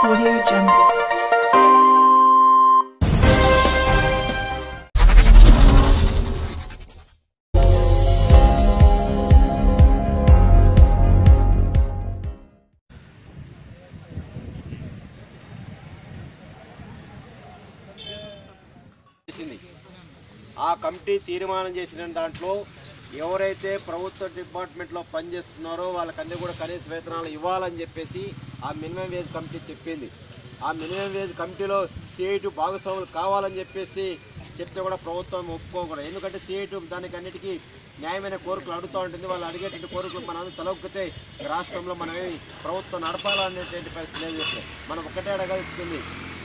Audio Jungle. చేసింది ఆ committee తీర్మానం చేసిన దాంట్లో ఎవరైతే ప్రభుత్వ డిపార్ట్మెంట్లో పనిచేస్తున్నారో వాళ్ళకందరూ కూడా కనీస వేతనాలు ఇవ్వాలని చెప్పేసి ఆ మినిమం వేజ్ కమిటీ చెప్పింది ఆ మినిమం వేజ్ కమిటీలో సిఐటి భాగస్వాములు కావాలని చెప్పేసి చెప్తే కూడా ప్రభుత్వం ఒప్పుకోకూడదు ఎందుకంటే సిఐటి దానికి అన్నిటికీ న్యాయమైన కోరికలు అడుగుతూ ఉంటుంది వాళ్ళు అడిగేటువంటి కోరికలు మనం తలొక్కితే రాష్ట్రంలో మనం ఏమి ప్రభుత్వం నడపాలనేటువంటి పరిస్థితి లేదు మనం ఒకటే అడగాల్సింది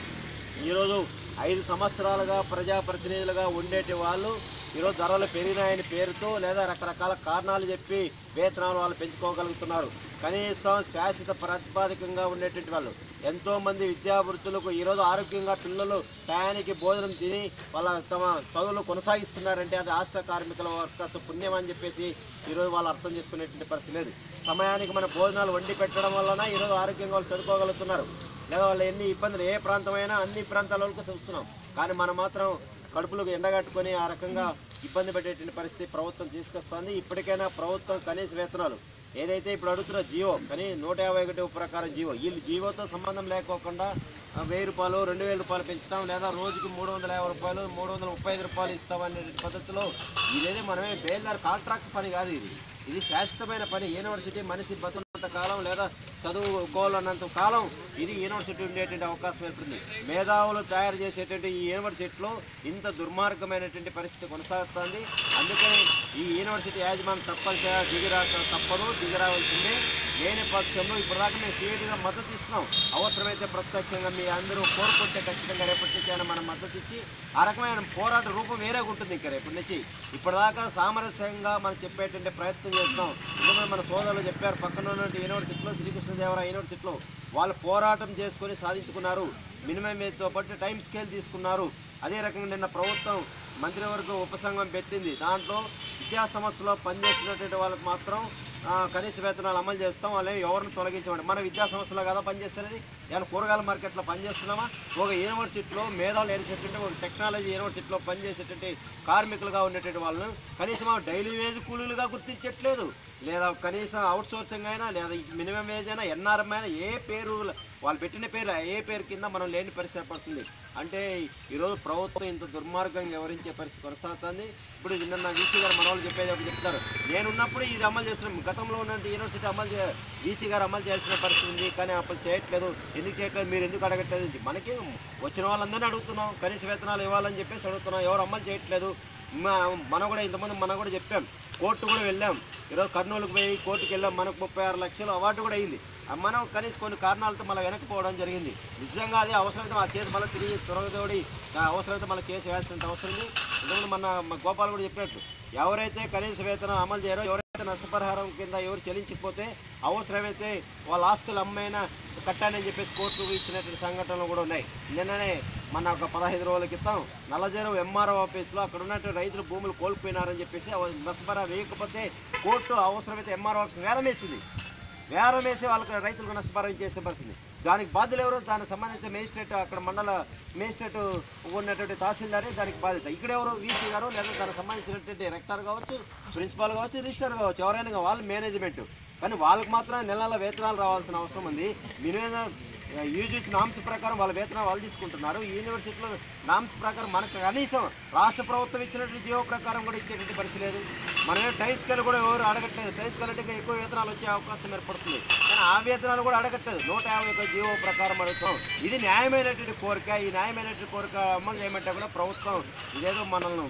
ఈరోజు ఐదు సంవత్సరాలుగా ప్రజాప్రతినిధులుగా ఉండేటి వాళ్ళు ఈరోజు ధరలు పెరిగినాయని పేరుతో లేదా రకరకాల కారణాలు చెప్పి వేతనాలు వాళ్ళు పెంచుకోగలుగుతున్నారు కనీసం శాశ్వత ప్రాతిపాదికంగా ఉండేటువంటి వాళ్ళు ఎంతోమంది విద్యావృత్తులకు ఈరోజు ఆరోగ్యంగా పిల్లలు టయానికి భోజనం తిని వాళ్ళ తమ చదువులు కొనసాగిస్తున్నారంటే అది ఆష్ట కార్మికుల వర్కర్స్ పుణ్యం అని చెప్పేసి ఈరోజు వాళ్ళు అర్థం చేసుకునేటువంటి పరిస్థితి లేదు సమయానికి మన భోజనాలు వండి పెట్టడం వలన ఈరోజు ఆరోగ్యంగా వాళ్ళు చదువుకోగలుగుతున్నారు లేదా వాళ్ళు ఎన్ని ఇబ్బందులు ఏ ప్రాంతమైనా అన్ని ప్రాంతాల వరకు చూస్తున్నాం కానీ మనం మాత్రం కడుపులకు ఎండగట్టుకొని ఆ రకంగా ఇబ్బంది పెట్టేటువంటి పరిస్థితి ప్రభుత్వం తీసుకొస్తుంది ఇప్పటికైనా ప్రభుత్వం కనీస వేతనాలు ఏదైతే ఇప్పుడు అడుగుతున్న జీవో కానీ నూట యాభై ఒకటి ప్రకారం జీవో వీళ్ళు జీవోతో సంబంధం లేకోకుండా ఆ, వెయ్యి రూపాయలు రెండు వేల రూపాయలు పెంచుతాం లేదా రోజుకి మూడు వందల యాభై రూపాయలు మూడు వందల ముప్పై ఐదు రూపాయలు ఇస్తాం అనే పద్ధతిలో ఇదేది మనమే బేల్దార్ కాంట్రాక్ట్ పని కాదు ఇది ఇది శాశ్వతమైన పని యూనివర్సిటీ మనిషి బతున్నంత కాలం లేదా చదువుకోవాలన్నంత కాలం ఇది యూనివర్సిటీ ఉండేటువంటి అవకాశం ఏర్పడింది మేధావులు తయారు చేసేటువంటి ఈ యూనివర్సిటీలో ఇంత దుర్మార్గమైనటువంటి పరిస్థితి కొనసాగుతుంది అందుకని ఈ యూనివర్సిటీ యాజమాన్యం తప్పనిసరిగా దిగిరా తప్పదు దిగిరావాల్సిందే లేని పక్షంలో ఇప్పటిదాకా మేము సీరియస్గా మద్దతు ఇస్తున్నాం అవసరమైతే ప్రత్యక్షంగా మీ అందరూ కోరుకుంటే ఖచ్చితంగా రేపటి నుంచి అయినా మనం మద్దతు ఇచ్చి ఆ రకమైన పోరాట రూపం వేరేగా ఉంటుంది ఇంకా రేపటి నుంచి ఇప్పటిదాకా సామరస్యంగా మనం చెప్పేటువంటి ప్రయత్నం చేస్తున్నాం ఎందుకంటే మన సోదరులు చెప్పారు పక్కన ఉన్నటువంటి యూనివర్సిటీలో శ్రీకృష్ణదేవరాయ యూనివర్సిటీలో వాళ్ళు పోరాటం చేసుకొని సాధించుకున్నారు మినిమం వేజ్తో పాటు టైం స్కేల్ తీసుకున్నారు అదే రకంగా నిన్న ప్రభుత్వం మంత్రివర్గ ఉపసంఘం పెట్టింది దాంట్లో విద్యా సంస్థలో పనిచేస్తున్నటువంటి వాళ్ళకి మాత్రం ఆ, కనీస వేతనాలు అమలు చేస్తాం వాళ్ళు ఎవరిని తొలగించమండి మన విద్యా సంస్థలో కదా పనిచేస్తున్నది ఏమైనా కూరగాయల మార్కెట్లో పనిచేస్తున్నామా ఒక యూనివర్సిటీలో మేధావులు వేసేటువంటి ఒక టెక్నాలజీ యూనివర్సిటీలో పనిచేసేటువంటి కార్మికులుగా ఉండేటువంటి వాళ్ళను కనీసం ఆ డైలీ వేజ్ కూలీలుగా గుర్తించట్లేదు లేదా కనీసం అవుట్ సోర్సింగ్ అయినా లేదా మినిమం వేజ్ అయినా ఎన్ఆర్ఎం అయినా ఏ పేరు వాళ్ళు పెట్టిన పేరు ఏ పేరు కింద మనం లేని పరిస్థితి పడుతుంది అంటే ఈరోజు ప్రభుత్వం ఇంత దుర్మార్గంగా వివరించే పరిస్థితి కొనసాగుతుంది ఇప్పుడు నిన్న వీసీ గారు మన వాళ్ళు చెప్పేది ఒకటి చెప్తారు నేనున్నప్పుడు ఇది అమలు చేస్తున్నాం గతంలో ఉన్న యూనివర్సిటీ అమలు చే వీసీ గారు అమలు చేయాల్సిన పరిస్థితి ఉంది కానీ అప్పుడు చేయట్లేదు ఎందుకు చేయట్లేదు మీరు ఎందుకు అడగట్లేదు అని మనకి వచ్చిన వాళ్ళందరినీ అడుగుతున్నాం కనీస వేతనాలు ఇవ్వాలని చెప్పేసి అడుగుతున్నాం ఎవరు అమలు చేయట్లేదు మ- మనం కూడా ఇంతమంది మనం కూడా చెప్పాం కోర్టు కూడా వెళ్ళాం ఈరోజు కర్నూలుకు పోయి కోర్టుకు వెళ్ళాం మనకు ముప్పై ఆరు లక్షలు అవార్డు కూడా అయింది ఆ మనం కనీసం కొన్ని కారణాలతో మళ్ళీ వెనక్కిపోవడం జరిగింది నిజంగా అది అవసరమైతే ఆ కేసు మళ్ళీ తిరిగి త్వరగదోడి ఆ అవసరమైతే మళ్ళీ కేసు వేయాల్సిన అవసరం ఉంది ఎందుకంటే మన మన గోపాల్ కూడా చెప్పినట్టు ఎవరైతే కనీస వేతనం అమలు చేయరో ఎవరైతే నష్టపరిహారం కింద ఎవరు చెల్లించకపోతే అవసరమైతే వాళ్ళ ఆస్తులు అమ్మైనా కట్టాలని చెప్పేసి కోర్టు ఇచ్చినటువంటి సంఘటనలు కూడా ఉన్నాయి నిన్ననే మన ఒక పదహైదు రోజుల క్రితం నల్లజెరువు ఎంఆర్ఓ ఆఫీస్లో అక్కడ ఉన్నటువంటి రైతులు భూములు కోల్పోయినారని చెప్పేసి అవ- నష్టపరిహారం వేయకపోతే కోర్టు అవసరమైతే ఎంఆర్ఓ ఆఫీస్ వేలం వేసింది వేరం వేసి వాళ్ళకి రైతులకు నష్టపరిహారం చేసే పరిస్థితి దానికి బాధ్యులు ఎవరు దానికి సంబంధించిన మేజిస్ట్రేట్ అక్కడ మండల మేజిస్ట్రేట్ ఉన్నటువంటి తహసీల్దారే దానికి బాధ్యత ఇక్కడ ఎవరు వీసీ గారు లేదా దానికి సంబంధించినటువంటి రెక్టర్ కావచ్చు ప్రిన్సిపాల్ కావచ్చు రిజిస్టర్ కావచ్చు ఎవరైనా కా- వాళ్ళు మేనేజ్మెంట్ కానీ వాళ్ళకి మాత్రం నెల నెల వేతనాలు రావాల్సిన అవసరం ఉంది మినిమం యూజీసీ నామ్స్ ప్రకారం వాళ్ళ వేతనం వాళ్ళు తీసుకుంటున్నారు ఈ యూనివర్సిటీలో నామ్స్ ప్రకారం మనకు కనీసం రాష్ట్ర ప్రభుత్వం ఇచ్చినటువంటి జీవో ప్రకారం కూడా ఇచ్చేటువంటి పరిస్థితి లేదు మనమే టైం స్కేల్ కూడా ఎవరు అడగట్లేదు టైం స్కేల్ అంటే ఇంకా ఎక్కువ వేతనాలు వచ్చే అవకాశం ఏర్పడుతుంది కానీ ఆ వేతనాలు కూడా అడగట్లేదు నూట యాభై ఒక జీవో ప్రకారం అడుగుతాం ఇది న్యాయమైనటువంటి కోరిక ఈ న్యాయమైనటువంటి కోరిక అమలు చేయమంటే కూడా ప్రభుత్వం ఇదేదో మనల్ని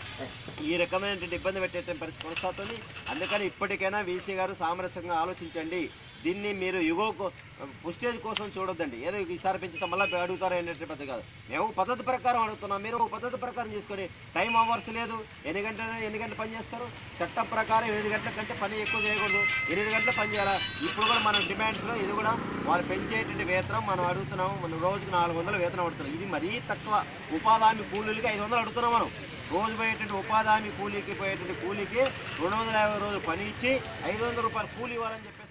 ఈ రకమైనటువంటి ఇబ్బంది పెట్టేటువంటి పరిస్థితి కొనసాగుతుంది అందుకని ఇప్పటికైనా వీసీ గారు సామరస్యంగా ఆలోచించండి దీన్ని మీరు యుగో పుస్టేజ్ కోసం చూడొద్దండి ఏదో ఈసారి పెంచితే మళ్ళీ అడుగుతారు అనేటువంటి పద్ధతి కాదు మేము పద్ధతి ప్రకారం అడుగుతున్నాం మీరు ఒక పద్ధతి ప్రకారం తీసుకొని టైం అవర్స్ లేదు ఎన్ని గంటలు ఎన్ని గంటలు పని చేస్తారు చట్టం ప్రకారం ఎనిమిది గంటల కంటే పని ఎక్కువ చేయకూడదు ఎనిమిది గంటలు పని చేయాలి ఇప్పుడు కూడా మన డిమాండ్స్లో ఇది కూడా వాళ్ళు పెంచేటువంటి వేతనం మనం అడుగుతున్నాము మనం రోజుకి నాలుగు వందలు వేతనం అడుగుతున్నాం ఇది మరీ తక్కువ ఉపాధి హామీ కూలీలకి ఐదు వందలు అడుగుతున్నాం మనం రోజు పోయేటువంటి ఉపాధి హామీ కూలీకి పోయేటువంటి కూలీకి రెండు వందల యాభై రోజులు పని ఇచ్చి ఐదు వందల రూపాయలు కూలీ ఇవ్వాలని చెప్పి